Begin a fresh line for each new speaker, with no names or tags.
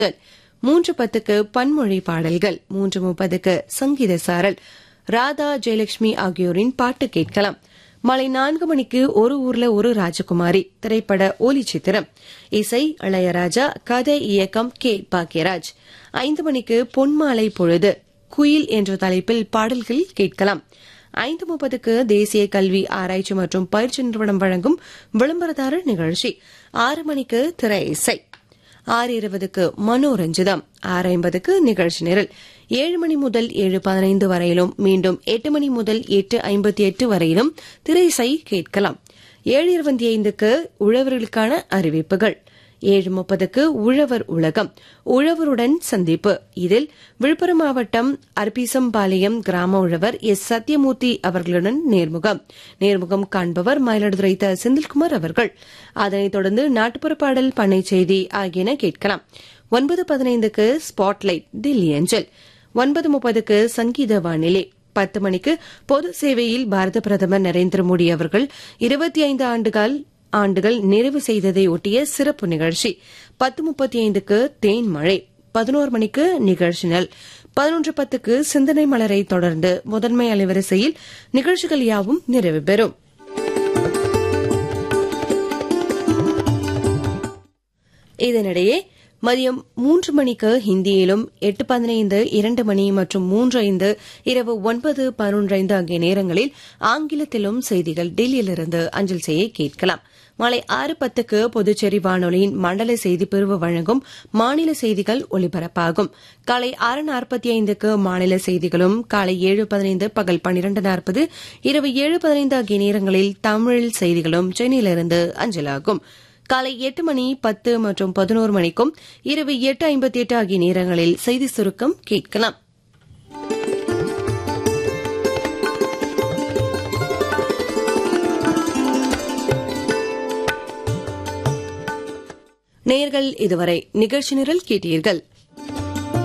மூன்று பத்துக்கு பன்மொழி பாடல்கள் மூன்று முப்பதுக்கு சங்கீத சாரல் ராதா ஜெயலட்சுமி ஆகியோரின் பாட்டு கேட்கலாம் மாலை நான்கு மணிக்கு ஒரு ஊர்ல ஒரு ராஜகுமாரி திரைப்பட ஒலி சித்திரம் இசை இளையராஜா கதை இயக்கம் கே பாக்யராஜ் ஐந்து மணிக்கு பொன்மாலை பொழுது குயில் என்ற தலைப்பில் பாடல்கள் கேட்கலாம் ஐந்து முப்பதுக்கு தேசிய கல்வி ஆராய்ச்சி மற்றும் பயிற்சி நிறுவனம் வழங்கும் விளம்பரதாரர் நிகழ்ச்சி ஆறு மணிக்கு திரை இசை ஆறு இருபதுக்கு மனோரஞ்சிதம் ஆறு ஐம்பதுக்கு நிகழ்ச்சி நிரல் ஏழு மணி முதல் ஏழு பதினைந்து வரையிலும் மீண்டும் எட்டு மணி முதல் எட்டு ஐம்பத்தி எட்டு வரையிலும் திரை இசை கேட்கலாம் ஏழு இருபத்தி ஐந்துக்கு உழவர்களுக்கான அறிவிப்புகள் ஏழு முப்பதுக்கு உழவர் உலகம் உழவருடன் சந்திப்பு இதில் விழுப்புரம் மாவட்டம் அர்பீசம்பாளையம் கிராம உழவர் எஸ் சத்யமூர்த்தி அவர்களுடன் நேர்முகம் நேர்முகம் காண்பவர் மயிலாடுதுறை த செந்தில்குமார் அவர்கள் அதனைத் தொடர்ந்து நாட்டுப்புற பாடல் பண்ணை செய்தி ஆகியன கேட்கலாம் ஒன்பது பதினைந்துக்கு ஸ்பாட்லைட் தில்லி அஞ்சல் ஒன்பது முப்பதுக்கு சங்கீத வானிலை பத்து மணிக்கு பொது சேவையில் பாரத பிரதமர் நரேந்திர மோடி அவர்கள் இருபத்தி ஐந்து ஆண்டுகள் ஆண்டுகள் நிறைவு செய்ததை ஒட்டிய சிறப்பு நிகழ்ச்சி பத்து முப்பத்தி ஐந்துக்கு தேன் மழை பதினோரு மணிக்கு நிகழ்ச்சி நல் பதினொன்று பத்துக்கு சிந்தனை மலரை தொடர்ந்து முதன்மை அலைவரிசையில் நிகழ்ச்சிகள் யாவும் நிறைவு பெறும் இதனிடையே மதியம் மூன்று மணிக்கு ஹிந்தியிலும் எட்டு பதினைந்து இரண்டு மணி மற்றும் மூன்று ஐந்து இரவு ஒன்பது பதினொன்று ஐந்து ஆகிய நேரங்களில் ஆங்கிலத்திலும் செய்திகள் டெல்லியிலிருந்து அஞ்சல் செய்ய கேட்கலாம் மாலை ஆறு பத்துக்கு புதுச்சேரி வானொலியின் மண்டல செய்திப் பிரிவு வழங்கும் மாநில செய்திகள் ஒலிபரப்பாகும் காலை ஆறு நாற்பத்தி ஐந்துக்கு மாநில செய்திகளும் காலை ஏழு பதினைந்து பகல் பன்னிரண்டு நாற்பது இரவு ஏழு பதினைந்து ஆகிய நேரங்களில் தமிழில் செய்திகளும் சென்னையிலிருந்து அஞ்சலாகும் காலை எட்டு மணி பத்து மற்றும் பதினோரு மணிக்கும் இரவு எட்டு ஐம்பத்தி எட்டு ஆகிய நேரங்களில் செய்தி சுருக்கம் கேட்கலாம் நேர்கள் இதுவரை நிகழ்ச்சி நிரல் கேட்டீர்கள்